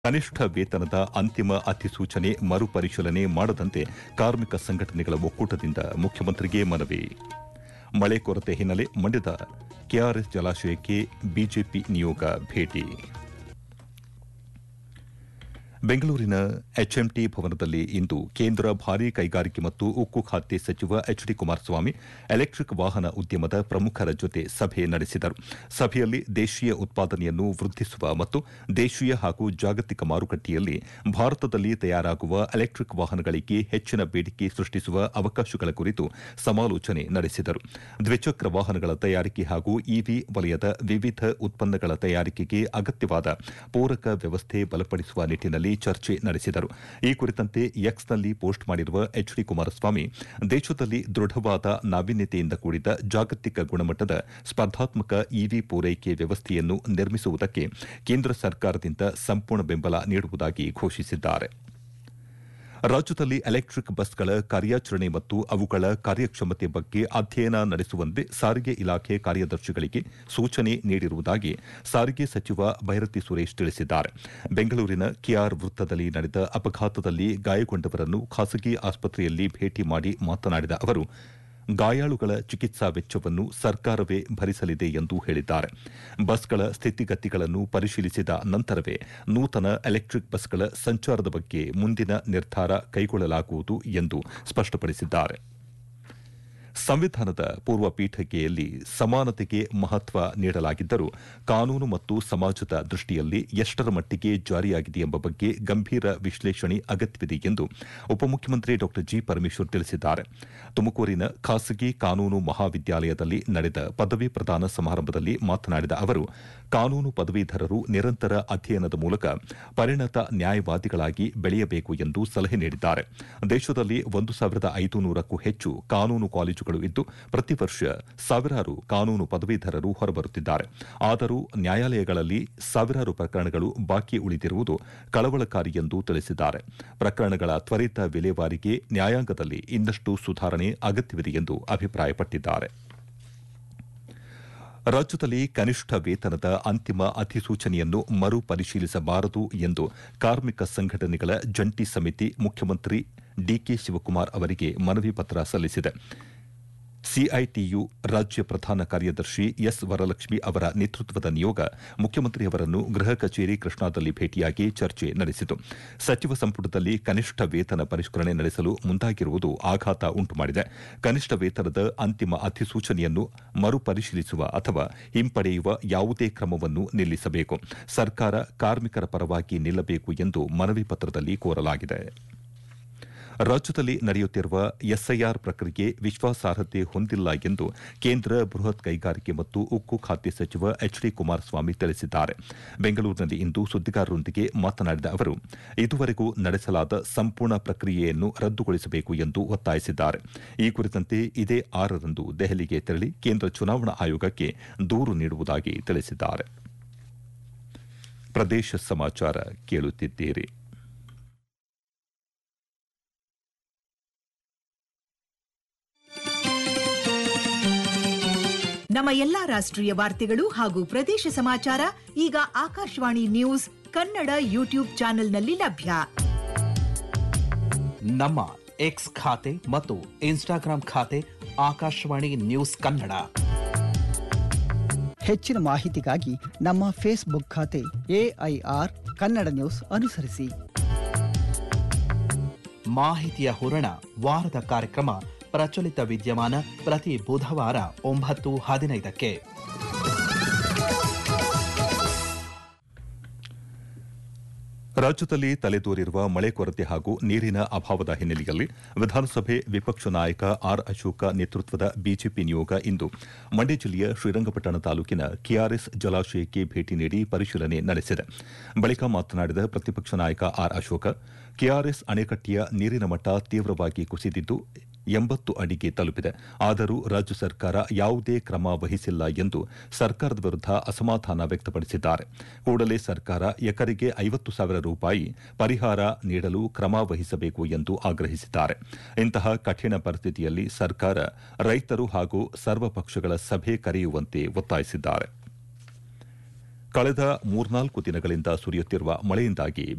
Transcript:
ಕನಿಷ್ಠ ವೇತನದ ಅಂತಿಮ ಅಧಿಸೂಚನೆ ಮರುಪರಿಶೀಲನೆ ಮಾಡದಂತೆ ಕಾರ್ಮಿಕ ಸಂಘಟನೆಗಳ ಒಕ್ಕೂಟದಿಂದ ಮುಖ್ಯಮಂತ್ರಿಗೆ ಮನವಿ ಮಳೆ ಕೊರತೆ ಹಿನ್ನೆಲೆ ಮಂಡ್ಯದ ಕೆಆರ್ಎಸ್ ಜಲಾಶಯಕ್ಕೆ ಬಿಜೆಪಿ ನಿಯೋಗ ಭೇಟಿ ಬೆಂಗಳೂರಿನ ಎಚ್ಎಂಟಿ ಭವನದಲ್ಲಿ ಇಂದು ಕೇಂದ್ರ ಭಾರೀ ಕೈಗಾರಿಕೆ ಮತ್ತು ಉಕ್ಕು ಖಾತೆ ಸಚಿವ ಎಚ್ ಡಿ ಕುಮಾರಸ್ವಾಮಿ ಎಲೆಕ್ಟಿಕ್ ವಾಹನ ಉದ್ಯಮದ ಪ್ರಮುಖರ ಜೊತೆ ಸಭೆ ನಡೆಸಿದರು ಸಭೆಯಲ್ಲಿ ದೇಶೀಯ ಉತ್ಪಾದನೆಯನ್ನು ವೃದ್ಧಿಸುವ ಮತ್ತು ದೇಶೀಯ ಹಾಗೂ ಜಾಗತಿಕ ಮಾರುಕಟ್ಟೆಯಲ್ಲಿ ಭಾರತದಲ್ಲಿ ತಯಾರಾಗುವ ಎಲೆಕ್ಟಿಕ್ ವಾಹನಗಳಿಗೆ ಹೆಚ್ಚಿನ ಬೇಡಿಕೆ ಸೃಷ್ಟಿಸುವ ಅವಕಾಶಗಳ ಕುರಿತು ಸಮಾಲೋಚನೆ ನಡೆಸಿದರು ದ್ವಿಚಕ್ರ ವಾಹನಗಳ ತಯಾರಿಕೆ ಹಾಗೂ ಇವಿ ವಲಯದ ವಿವಿಧ ಉತ್ಪನ್ನಗಳ ತಯಾರಿಕೆಗೆ ಅಗತ್ಯವಾದ ಪೂರಕ ವ್ಯವಸ್ಥೆ ಬಲಪಡಿಸುವ ನಿಟ್ಟಿನಲ್ಲಿ ಚರ್ಚೆ ನಡೆಸಿದರು ಈ ಕುರಿತಂತೆ ಎಕ್ಸ್ನಲ್ಲಿ ಪೋಸ್ಟ್ ಮಾಡಿರುವ ಎಚ್ ಡಿ ಕುಮಾರಸ್ವಾಮಿ ದೇಶದಲ್ಲಿ ದೃಢವಾದ ನಾವೀನ್ಯತೆಯಿಂದ ಕೂಡಿದ ಜಾಗತಿಕ ಗುಣಮಟ್ಟದ ಸ್ಪರ್ಧಾತ್ಮಕ ಇವಿ ಪೂರೈಕೆ ವ್ಯವಸ್ಥೆಯನ್ನು ನಿರ್ಮಿಸುವುದಕ್ಕೆ ಕೇಂದ್ರ ಸರ್ಕಾರದಿಂದ ಸಂಪೂರ್ಣ ಬೆಂಬಲ ನೀಡುವುದಾಗಿ ಘೋಷಿಸಿದ್ದಾರೆ ರಾಜ್ಯದಲ್ಲಿ ಎಲೆಕ್ಟಿಕ್ ಬಸ್ಗಳ ಕಾರ್ಯಾಚರಣೆ ಮತ್ತು ಅವುಗಳ ಕಾರ್ಯಕ್ಷಮತೆ ಬಗ್ಗೆ ಅಧ್ಯಯನ ನಡೆಸುವಂತೆ ಸಾರಿಗೆ ಇಲಾಖೆ ಕಾರ್ಯದರ್ಶಿಗಳಿಗೆ ಸೂಚನೆ ನೀಡಿರುವುದಾಗಿ ಸಾರಿಗೆ ಸಚಿವ ಭೈರತಿ ಸುರೇಶ್ ತಿಳಿಸಿದ್ದಾರೆ ಬೆಂಗಳೂರಿನ ಕೆಆರ್ ವೃತ್ತದಲ್ಲಿ ನಡೆದ ಅಪಘಾತದಲ್ಲಿ ಗಾಯಗೊಂಡವರನ್ನು ಖಾಸಗಿ ಆಸ್ಪತ್ರೆಯಲ್ಲಿ ಭೇಟಿ ಮಾಡಿ ಮಾತನಾಡಿದ ಅವರು ಗಾಯಾಳುಗಳ ಚಿಕಿತ್ಸಾ ವೆಚ್ಚವನ್ನು ಸರ್ಕಾರವೇ ಭರಿಸಲಿದೆ ಎಂದು ಹೇಳಿದ್ದಾರೆ ಬಸ್ಗಳ ಸ್ಥಿತಿಗತಿಗಳನ್ನು ಪರಿಶೀಲಿಸಿದ ನಂತರವೇ ನೂತನ ಎಲೆಕ್ಟಿಕ್ ಬಸ್ಗಳ ಸಂಚಾರದ ಬಗ್ಗೆ ಮುಂದಿನ ನಿರ್ಧಾರ ಕೈಗೊಳ್ಳಲಾಗುವುದು ಎಂದು ಸ್ಪಷ್ಟಪಡಿಸಿದ್ದಾರೆ ಸಂವಿಧಾನದ ಪೂರ್ವ ಪೀಠಿಕೆಯಲ್ಲಿ ಸಮಾನತೆಗೆ ಮಹತ್ವ ನೀಡಲಾಗಿದ್ದರೂ ಕಾನೂನು ಮತ್ತು ಸಮಾಜದ ದೃಷ್ಟಿಯಲ್ಲಿ ಎಷ್ಟರ ಮಟ್ಟಿಗೆ ಜಾರಿಯಾಗಿದೆ ಎಂಬ ಬಗ್ಗೆ ಗಂಭೀರ ವಿಶ್ಲೇಷಣೆ ಅಗತ್ಯವಿದೆ ಎಂದು ಉಪಮುಖ್ಯಮಂತ್ರಿ ಡಾ ಜಿ ಪರಮೇಶ್ವರ್ ತಿಳಿಸಿದ್ದಾರೆ ತುಮಕೂರಿನ ಖಾಸಗಿ ಕಾನೂನು ಮಹಾವಿದ್ಯಾಲಯದಲ್ಲಿ ನಡೆದ ಪದವಿ ಪ್ರದಾನ ಸಮಾರಂಭದಲ್ಲಿ ಮಾತನಾಡಿದ ಅವರು ಕಾನೂನು ಪದವೀಧರರು ನಿರಂತರ ಅಧ್ಯಯನದ ಮೂಲಕ ಪರಿಣತ ನ್ಯಾಯವಾದಿಗಳಾಗಿ ಬೆಳೆಯಬೇಕು ಎಂದು ಸಲಹೆ ನೀಡಿದ್ದಾರೆ ದೇಶದಲ್ಲಿ ಒಂದು ಸಾವಿರದ ಐದು ನೂರಕ್ಕೂ ಹೆಚ್ಚು ಕಾನೂನು ಕಾಲೇಜುಗಳು ಇದ್ದು ಪ್ರತಿ ವರ್ಷ ಸಾವಿರಾರು ಕಾನೂನು ಪದವೀಧರರು ಹೊರಬರುತ್ತಿದ್ದಾರೆ ಆದರೂ ನ್ಯಾಯಾಲಯಗಳಲ್ಲಿ ಸಾವಿರಾರು ಪ್ರಕರಣಗಳು ಬಾಕಿ ಉಳಿದಿರುವುದು ಕಳವಳಕಾರಿ ಎಂದು ತಿಳಿಸಿದ್ದಾರೆ ಪ್ರಕರಣಗಳ ತ್ವರಿತ ವಿಲೇವಾರಿಗೆ ನ್ಯಾಯಾಂಗದಲ್ಲಿ ಇನ್ನಷ್ಟು ಸುಧಾರಣೆ ಅಗತ್ಯವಿದೆ ಎಂದು ಅಭಿಪ್ರಾಯಪಟ್ಟಿದ್ದಾರೆ ರಾಜ್ಯದಲ್ಲಿ ಕನಿಷ್ಠ ವೇತನದ ಅಂತಿಮ ಅಧಿಸೂಚನೆಯನ್ನು ಮರುಪರಿಶೀಲಿಸಬಾರದು ಎಂದು ಕಾರ್ಮಿಕ ಸಂಘಟನೆಗಳ ಜಂಟಿ ಸಮಿತಿ ಮುಖ್ಯಮಂತ್ರಿ ಡಿಕೆ ಶಿವಕುಮಾರ್ ಅವರಿಗೆ ಮನವಿ ಪತ್ರ ಸಲ್ಲಿಸಿದೆ ಸಿಐಟಿಯು ರಾಜ್ಯ ಪ್ರಧಾನ ಕಾರ್ಯದರ್ಶಿ ಎಸ್ ವರಲಕ್ಷ್ಮಿ ಅವರ ನೇತೃತ್ವದ ನಿಯೋಗ ಮುಖ್ಯಮಂತ್ರಿಯವರನ್ನು ಗೃಹ ಕಚೇರಿ ಕೃಷ್ಣಾದಲ್ಲಿ ಭೇಟಿಯಾಗಿ ಚರ್ಚೆ ನಡೆಸಿತು ಸಚಿವ ಸಂಪುಟದಲ್ಲಿ ಕನಿಷ್ಠ ವೇತನ ಪರಿಷ್ಕರಣೆ ನಡೆಸಲು ಮುಂದಾಗಿರುವುದು ಆಘಾತ ಉಂಟುಮಾಡಿದೆ ಕನಿಷ್ಠ ವೇತನದ ಅಂತಿಮ ಅಧಿಸೂಚನೆಯನ್ನು ಮರುಪರಿಶೀಲಿಸುವ ಅಥವಾ ಹಿಂಪಡೆಯುವ ಯಾವುದೇ ಕ್ರಮವನ್ನು ನಿಲ್ಲಿಸಬೇಕು ಸರ್ಕಾರ ಕಾರ್ಮಿಕರ ಪರವಾಗಿ ನಿಲ್ಲಬೇಕು ಎಂದು ಮನವಿ ಪತ್ರದಲ್ಲಿ ಕೋರಲಾಗಿದೆ ರಾಜ್ಯದಲ್ಲಿ ನಡೆಯುತ್ತಿರುವ ಎಸ್ಐಆರ್ ಪ್ರಕ್ರಿಯೆ ವಿಶ್ವಾಸಾರ್ಹತೆ ಹೊಂದಿಲ್ಲ ಎಂದು ಕೇಂದ್ರ ಬೃಹತ್ ಕೈಗಾರಿಕೆ ಮತ್ತು ಉಕ್ಕು ಖಾತೆ ಸಚಿವ ಎಚ್ ಡಿ ಕುಮಾರಸ್ವಾಮಿ ತಿಳಿಸಿದ್ದಾರೆ ಬೆಂಗಳೂರಿನಲ್ಲಿ ಇಂದು ಸುದ್ದಿಗಾರರೊಂದಿಗೆ ಮಾತನಾಡಿದ ಅವರು ಇದುವರೆಗೂ ನಡೆಸಲಾದ ಸಂಪೂರ್ಣ ಪ್ರಕ್ರಿಯೆಯನ್ನು ರದ್ದುಗೊಳಿಸಬೇಕು ಎಂದು ಒತ್ತಾಯಿಸಿದ್ದಾರೆ ಈ ಕುರಿತಂತೆ ಇದೇ ಆರರಂದು ದೆಹಲಿಗೆ ತೆರಳಿ ಕೇಂದ್ರ ಚುನಾವಣಾ ಆಯೋಗಕ್ಕೆ ದೂರು ನೀಡುವುದಾಗಿ ತಿಳಿಸಿದ್ದಾರೆ ಪ್ರದೇಶ ಸಮಾಚಾರ ಕೇಳುತ್ತಿದ್ದೀರಿ ನಮ್ಮ ಎಲ್ಲಾ ರಾಷ್ಟ್ರೀಯ ವಾರ್ತೆಗಳು ಹಾಗೂ ಪ್ರದೇಶ ಸಮಾಚಾರ ಈಗ ಆಕಾಶವಾಣಿ ನ್ಯೂಸ್ ಕನ್ನಡ ಯೂಟ್ಯೂಬ್ ಚಾನೆಲ್ನಲ್ಲಿ ಲಭ್ಯ ನಮ್ಮ ಎಕ್ಸ್ ಖಾತೆ ಮತ್ತು ಇನ್ಸ್ಟಾಗ್ರಾಂ ಖಾತೆ ಆಕಾಶವಾಣಿ ನ್ಯೂಸ್ ಕನ್ನಡ ಹೆಚ್ಚಿನ ಮಾಹಿತಿಗಾಗಿ ನಮ್ಮ ಫೇಸ್ಬುಕ್ ಖಾತೆ ಎಐಆರ್ ಕನ್ನಡ ನ್ಯೂಸ್ ಅನುಸರಿಸಿ ಮಾಹಿತಿಯ ಹೂರಣ ವಾರದ ಕಾರ್ಯಕ್ರಮ ಪ್ರಚಲಿತ ವಿದ್ಯಮಾನ ಪ್ರತಿ ಬುಧವಾರ ಒಂಬತ್ತು ಹದಿನೈದಕ್ಕೆ ರಾಜ್ಯದಲ್ಲಿ ತಲೆದೋರಿರುವ ಮಳೆ ಕೊರತೆ ಹಾಗೂ ನೀರಿನ ಅಭಾವದ ಹಿನ್ನೆಲೆಯಲ್ಲಿ ವಿಧಾನಸಭೆ ವಿಪಕ್ಷ ನಾಯಕ ಆರ್ ಅಶೋಕ ನೇತೃತ್ವದ ಬಿಜೆಪಿ ನಿಯೋಗ ಇಂದು ಮಂಡ್ಯ ಜಿಲ್ಲೆಯ ಶ್ರೀರಂಗಪಟ್ಟಣ ತಾಲೂಕಿನ ಕೆಆರ್ಎಸ್ ಜಲಾಶಯಕ್ಕೆ ಭೇಟಿ ನೀಡಿ ಪರಿಶೀಲನೆ ನಡೆಸಿದೆ ಬಳಿಕ ಮಾತನಾಡಿದ ಪ್ರತಿಪಕ್ಷ ನಾಯಕ ಆರ್ ಅಶೋಕ ಕೆಆರ್ಎಸ್ ಅಣೆಕಟ್ಟೆಯ ನೀರಿನ ಮಟ್ಟ ತೀವ್ರವಾಗಿ ಕುಸಿದಿದ್ದು ಎಂಬತ್ತು ಅಡಿಗೆ ತಲುಪಿದೆ ಆದರೂ ರಾಜ್ಯ ಸರ್ಕಾರ ಯಾವುದೇ ಕ್ರಮ ವಹಿಸಿಲ್ಲ ಎಂದು ಸರ್ಕಾರದ ವಿರುದ್ಧ ಅಸಮಾಧಾನ ವ್ಯಕ್ತಪಡಿಸಿದ್ದಾರೆ ಕೂಡಲೇ ಸರ್ಕಾರ ಎಕರೆಗೆ ಐವತ್ತು ಸಾವಿರ ರೂಪಾಯಿ ಪರಿಹಾರ ನೀಡಲು ಕ್ರಮ ವಹಿಸಬೇಕು ಎಂದು ಆಗ್ರಹಿಸಿದ್ದಾರೆ ಇಂತಹ ಕಠಿಣ ಪರಿಸ್ಥಿತಿಯಲ್ಲಿ ಸರ್ಕಾರ ರೈತರು ಹಾಗೂ ಸರ್ವಪಕ್ಷಗಳ ಸಭೆ ಕರೆಯುವಂತೆ ಒತ್ತಾಯಿಸಿದ್ದಾರೆ ಕಳೆದ ಮೂರ್ನಾಲ್ಕು ದಿನಗಳಿಂದ ಸುರಿಯುತ್ತಿರುವ ಮಳೆಯಿಂದಾಗಿ